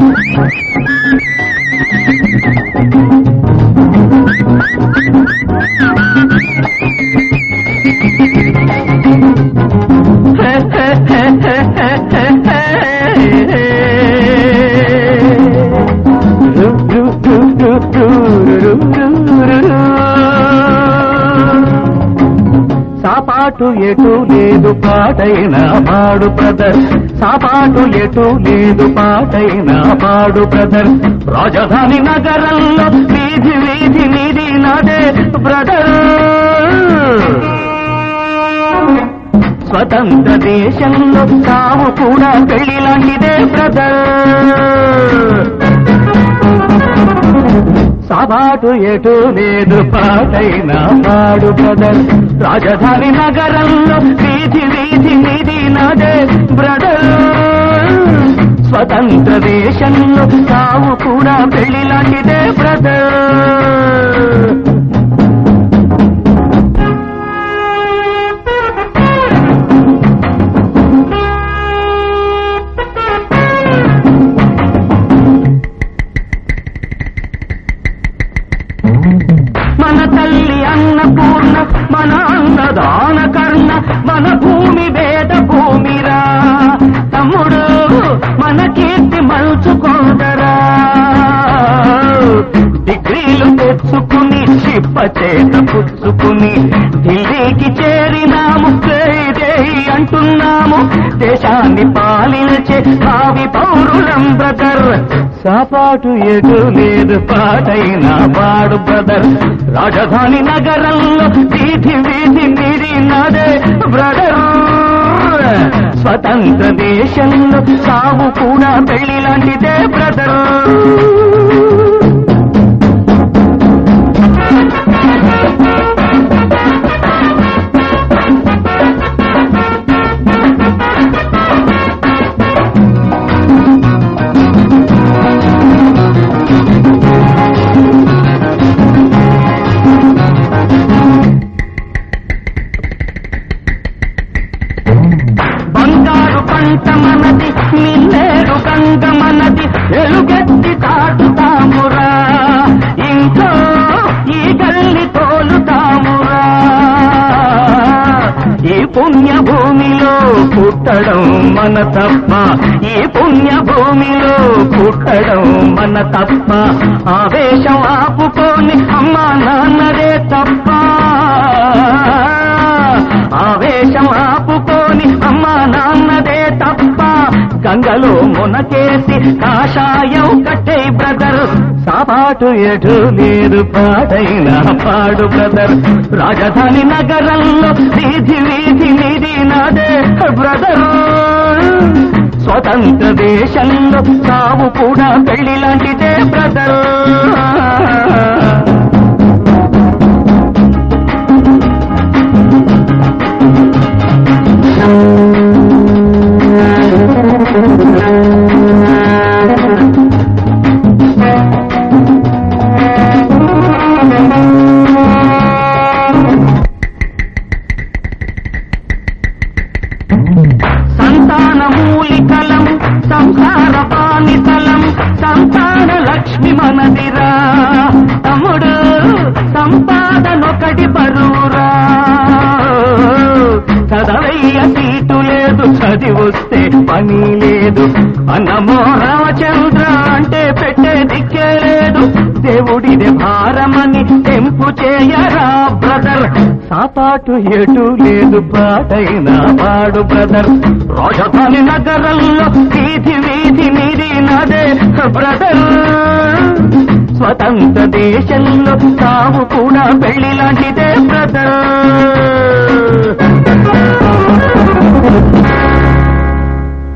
సాపాటు ఎటు లేదు పాటైన పాడు బ్రదర్ సాపాటు ఎటు లేదు పాటైన పాడు బ్రదర్ రాజధాని నగరంలో వీధి వీధి నీది నాదే బ్రదర్ స్వతంత్ర దేశంలో తాము కూడా పెళ్లి లాంటిదే బ్రదర్ సబాటు ఎటు లేదు పాటైన పాడు బ్రదర్ రాజధాని నగరంలో వీధి వీధి నిధి నాదే బ్రదర్ స్వతంత్ర దేశంలో తాము కూడా పెళ్లి లాంటిదే బ్రదర్ మన తల్లి అన్నపూర్ణ మన అన్నదాన కర్ణ మన భూమి వేద భూమిరా తమ్ముడు మన కీర్తి మలుచుకోదరా డిగ్రీలు తెచ్చుకుని చిప్ప చేత పుచ్చుకుని ఢిల్లీకి చేరినాము జై అంటున్నాము దేశాన్ని పాలించే భావి పౌరులం బ్రదర్ సాపాటు ఎటు లేదు పాటైన పాడు బ్రదర్ రాజధాని నగరంలో వీధి వీధి మీరి నాదే బ్రదర్ స్వతంత్ర దేశంలో సాగు కూడా పెళ్లి లాంటిదే బ్రదర్ బంగారు పంట మనది మిల్లేరు గంగ మనది ఎలుగెత్తి తాటుతామురా ఇంట్లో ఈ గల్లి తోలుతామురా ఈ పుణ్య భూమిలో పుట్టడం మన తప్ప ఈ పుణ్య భూమిలో పుట్టడం మన తప్ప ఆవేశం ఆపుకొని అమ్మా నాన్నదే తప్ప ఆవేశం ఆపుకొని అమ్మా నాన్నదే తప్ప గంగలో మునకేసి కాషాయం కట్టే బ్రదర్ సాపాటు ఎటు లేదు పాడైన పాడు బ్రదర్ రాజధాని నగరంలో వీధి వీధి నిధి నాదే బ్రదర్ స్వతంత్ర దేశంలో సావు కూడా పెళ్లి లాంటిదే బ్రదర్ సంతాన మూలికలం సంసార పానితలం సంతాన లక్ష్మి మనదిరా తమ్ముడు సంపాదనొకటి బరువురా చదవయ్య సీటు లేదు చదివొస్తే పని లేదు అన్నమో రామచంద్ర అంటే పెట్టే దిక్కే లేదు దేవుడిది భారమని తెంపు చేయరా బ్రదర్ సాపాటు ఎటు లేదు పాటైన పాడు బ్రదర్ రాజధాని నగరంలో వీధి వీధి మీది నాదే బ్రదర్ స్వతంత్ర దేశంలో తాము కూడా పెళ్లి లాంటిదే బ్రదర్